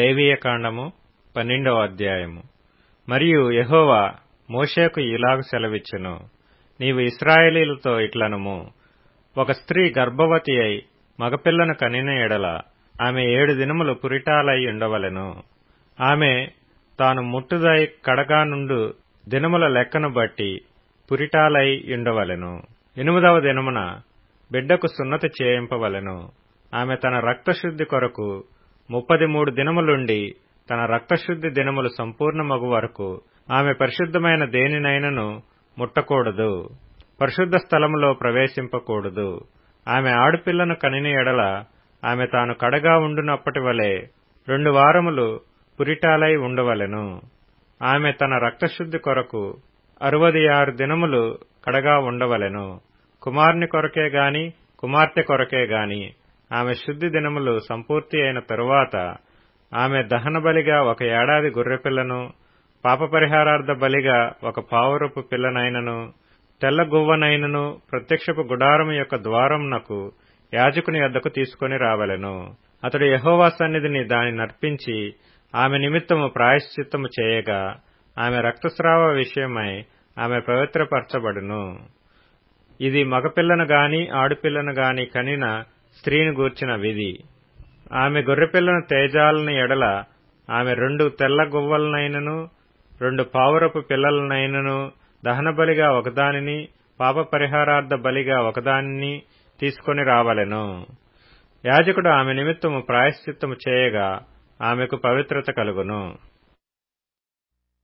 లేవీయ కాండము పన్నెండవ అధ్యాయము మరియు యెహోవా మోషేకు ఇలాగ సెలవిచ్చెను నీవు ఇస్రాయేలీలతో ఇట్లనుము ఒక స్త్రీ గర్భవతి అయి మగపిల్లను కనిన ఎడల ఆమె ఏడు దినములు పురిటాలై ఉండవలెను ఆమె తాను ముట్టుదై కడగా నుండు దినముల లెక్కను బట్టి పురిటాలై ఉండవలెను ఎనిమిదవ దినమున బిడ్డకు సున్నతి చేయింపవలెను ఆమె తన రక్తశుద్ధి కొరకు ముప్పది మూడు దినములుండి తన రక్తశుద్ధి దినములు సంపూర్ణమగు వరకు ఆమె పరిశుద్ధమైన దేనినైనను ముట్టకూడదు పరిశుద్ధ స్థలములో ప్రవేశింపకూడదు ఆమె ఆడపిల్లను కనిన ఎడల ఆమె తాను కడగా ఉండునప్పటి వలె రెండు వారములు పురిటాలై ఉండవలెను ఆమె తన రక్తశుద్ధి కొరకు అరవది ఆరు దినములు కడగా ఉండవలెను కుమారుని కొరకే గాని కుమార్తె కొరకే గాని ఆమె శుద్ధి దినములు సంపూర్తి అయిన తరువాత ఆమె దహన బలిగా ఒక ఏడాది గొర్రెపిల్లను పాపపరిహారార్థ బలిగా ఒక పావురపు పిల్లనైనను తెల్ల గువ్వనైనను ప్రత్యక్షపు గుడారము యొక్క ద్వారమునకు యాజకుని వద్దకు తీసుకుని రావలెను అతడు యహోవా సన్నిధిని దాని నర్పించి ఆమె నిమిత్తము ప్రాయశ్చిత్తము చేయగా ఆమె రక్తస్రావ విషయమై ఆమె పవిత్రపరచబడును ఇది మగపిల్లను గాని ఆడపిల్లను గాని కనిన స్త్రీని గూర్చిన విధి ఆమె గొర్రెపిల్లను తేజాలని ఎడల ఆమె రెండు తెల్ల గువ్వలనైనను రెండు పావురపు పిల్లలనైనను దహన బలిగా ఒకదానిని పాప పరిహారార్థ బలిగా ఒకదానిని తీసుకుని రావలెను యాజకుడు ఆమె నిమిత్తము ప్రాయశ్చిత్తము చేయగా ఆమెకు పవిత్రత కలుగును